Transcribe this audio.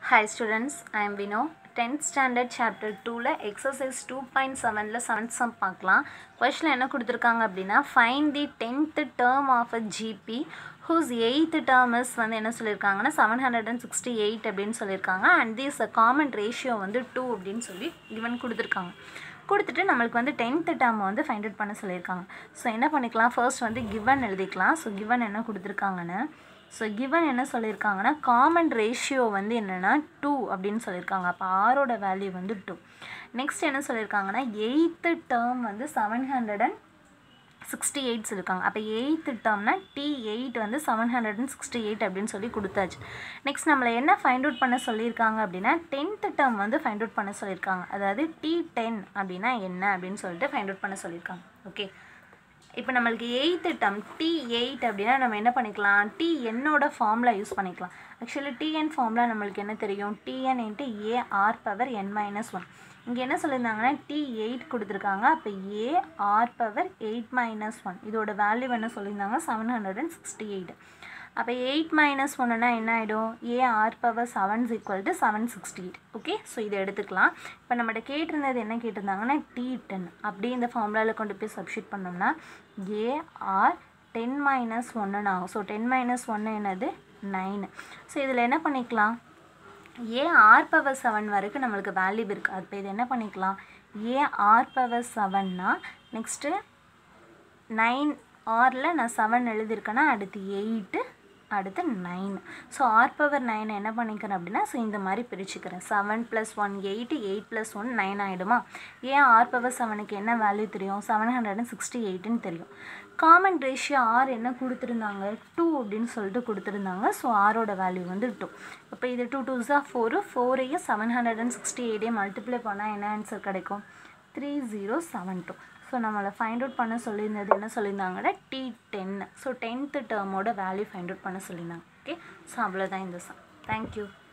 Hi students, I am Vino. 10th standard chapter 2ல exercise 2.7ல seventh sum பார்க்கலாம் கொஷனில் என்ன கொடுத்துருக்காங்க அப்படின்னா find the tenth term of a GP whose eighth term is வந்து என்ன சொல்லியிருக்காங்கன்னா seven hundred and sixty eight அப்படின்னு சொல்லியிருக்காங்க அண்ட் திஸ் காமன் ரேஷியோ வந்து டூ அப்படின்னு சொல்லி இவன் கொடுத்துருக்காங்க கொடுத்துட்டு நம்மளுக்கு வந்து டென்த்து டேர்மை வந்து ஃபைண்ட் அவுட் பண்ண சொல்லியிருக்காங்க ஸோ என்ன பண்ணிக்கலாம் ஃபர்ஸ்ட் வந்து கிவன் எழுதிக்கலாம் ஸோ கிவன் என்ன கொடுத்துருக்காங்கன்னு ஸோ கிவன் என்ன சொல்லியிருக்காங்கன்னா காமன் ரேஷியோ வந்து என்னென்னா டூ அப்படின்னு சொல்லியிருக்காங்க அப்போ ஆரோட வேல்யூ வந்து டூ நெக்ஸ்ட் என்ன சொல்லியிருக்காங்கன்னா எயித்து டேர்ம் வந்து seven hundred and sixty eight சொல்லியிருக்காங்க அப்போ எயித்து டேர்ம்னா டி எயிட் வந்து seven hundred and sixty eight அப்படின்னு சொல்லி கொடுத்தாச்சு நெக்ஸ்ட் நம்மளை என்ன ஃபைண்ட் அவுட் பண்ண சொல்லியிருக்காங்க அப்படின்னா டென்த்து டேர்ம் வந்து ஃபைண்ட் அவுட் பண்ண சொல்லியிருக்காங்க அதாவது டி டென் அப்படின்னா என்ன அப்படின்னு சொல்லிட்டு ஃபைண்ட் அவுட் பண்ண சொல்லியிருக்காங்க ஓகே இப்போ நம்மளுக்கு எயித்து டேர்ம் டி எயிட் அப்படின்னா நம்ம என்ன பண்ணிக்கலாம் டி என்னோட ஃபார்முலா யூஸ் பண்ணிக்கலாம் ஆக்சுவலி டிஎன் ஃபார்முலா நம்மளுக்கு என்ன தெரியும் TN into A R power N minus one இங்கே என்ன சொல்லியிருந்தாங்கன்னா டி எயிட் கொடுத்துருக்காங்க அப்போ A R power eight minus one இதோட வேல்யூ என்ன சொல்லியிருந்தாங்க seven hundred and sixty eight அப்போ எயிட் மைனஸ் ஒன்றுனா என்ன ஆகிடும் A R power seven equal to seven sixty eight okay so இதை எடுத்துக்கலாம் இப்போ நம்மகிட்ட கேட்டிருந்தது என்ன கேட்டிருந்தாங்கன்னா டி டென் அப்படியே இந்த ஃபார்முலாவில் கொண்டு போய் சப்ஸ்டியூட் பண்ணோம்னா ஏ ஆர் டென் மைனஸ் ஒன்றுன்னு ஆகும் ஸோ டென் மைனஸ் ஒன்று என்னது நைனு ஸோ இதில் என்ன பண்ணிக்கலாம் ஏ ஆர் பவர் செவன் வரைக்கும் நம்மளுக்கு வேல்யூ இருக்குது அது இப்போ இது என்ன பண்ணிக்கலாம் ஏ ஆர் பவர் செவன்னா நெக்ஸ்ட்டு நைன் ஆரில் நான் செவன் எழுதியிருக்கேன்னா அடுத்து எயிட்டு அடுத்து நைன் ஸோ ஆர் பவர் நைனை என்ன பண்ணிக்கிறேன் அப்படின்னா ஸோ இந்த மாதிரி பிரிச்சுக்கிறேன் seven plus one eight eight plus one nine ஆகிடுமா ஏன் ஆர் பவர் செவனுக்கு என்ன வேல்யூ தெரியும் செவன் ஹண்ட்ரட் அண்ட் சிக்ஸ்டி எயிட்டுன்னு தெரியும் காமன் ரேஷியோ ஆர் என்ன கொடுத்துருந்தாங்க டூ அப்படின்னு சொல்லிட்டு கொடுத்துருந்தாங்க ஸோ ஆரோட வேல்யூ வந்து டூ இப்போ இது டூ டூ ஜா ஃபோரு ஃபோரையும் செவன் ஹண்ட்ரட் அண்ட் சிக்ஸ்டி எயிட்டையும் மல்டிப்ளை பண்ணால் என்ன ஆன்சர் கிடைக்கும் three zero seven two so நம்மளை ஃபைண்ட் அவுட் பண்ண சொல்லியிருந்தது என்ன சொல்லியிருந்தாங்கன்னா டி டென் ஸோ டென்த்து டேர்மோட வேல்யூ ஃபைண்ட் அவுட் பண்ண சொல்லியிருந்தாங்க ஓகே ஸோ அவ்வளோதான் இந்த சம் தேங்க்யூ